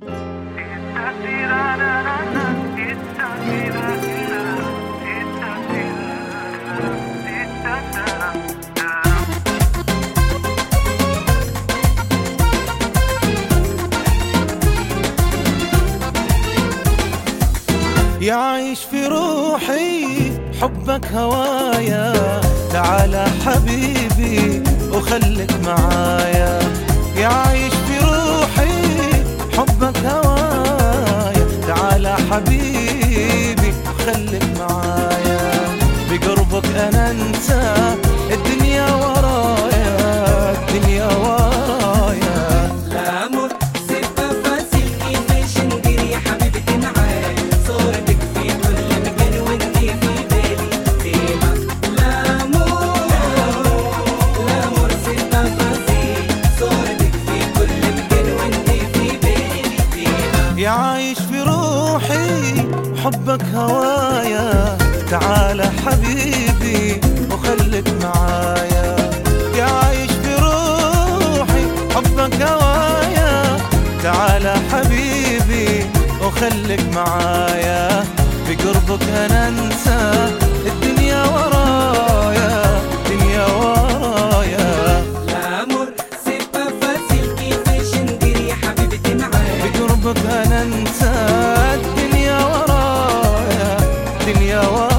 يعيش في روحي حبك هوايا تعال حبيبي وخلك معايا يعيش في روحي حبك هوايا تعال حبيبي وخلك معايا بقربك انا انسى الدنيا ورايا الدنيا ورايا الامور سبة فاسل كيفاش ندير يا حبيبتي معاك صورتك في كل مكان وانتي في بالي ديما الامور الامور سبة فاسل صورتك في كل مكان وانتي في بالي ديما يعيش في روحي حبك هوايا تعال حبيبي وخلك معايا يعيش في روحي حبك هوايا تعال حبيبي وخلك معايا بقربك انا انسى الدنيا ورايا الدنيا ورايا الامور سبة فاسل كيفاش ندير يا حبيبتي معاك بقربك انا انسى الدنيا ورايا الدنيا ورايا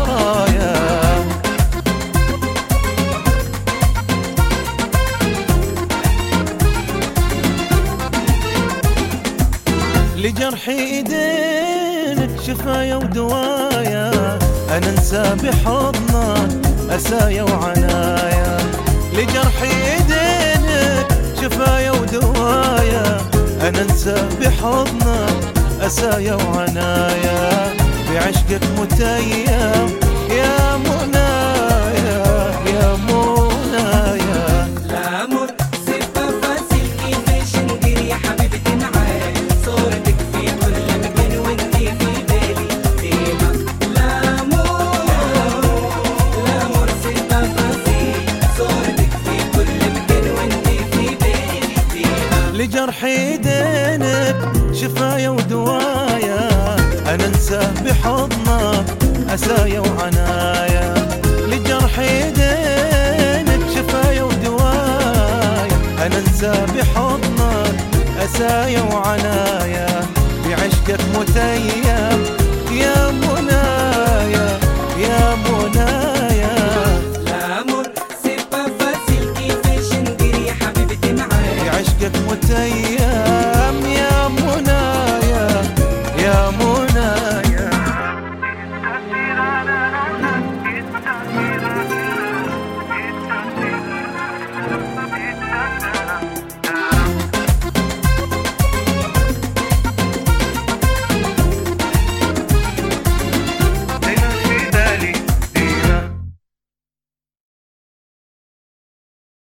لجرحي ايدينك شفايا ودوايا انا انسى بحضنك اسايا وعنايا لجرحي ايدينك شفايا ودوايا انا انسى بحضنك اسايا وعنايا بعشقك متيم يا منايا يا منايا الامور سبة فاسل كيفاش ندير يا حبيبتي معاك صورتك في كل مكان وانتي في بالي ديما الامور الامور سبة فاسل صورتك في كل مكان وانتي في بالي ديما لجرح ايدينك شفايا ودوايا انا انسى بحضنك اسايا وعنايا لجرح ايدينك شفايا ودوايا انا انسى بحضنك اسايا وعنايا بعشقك متيم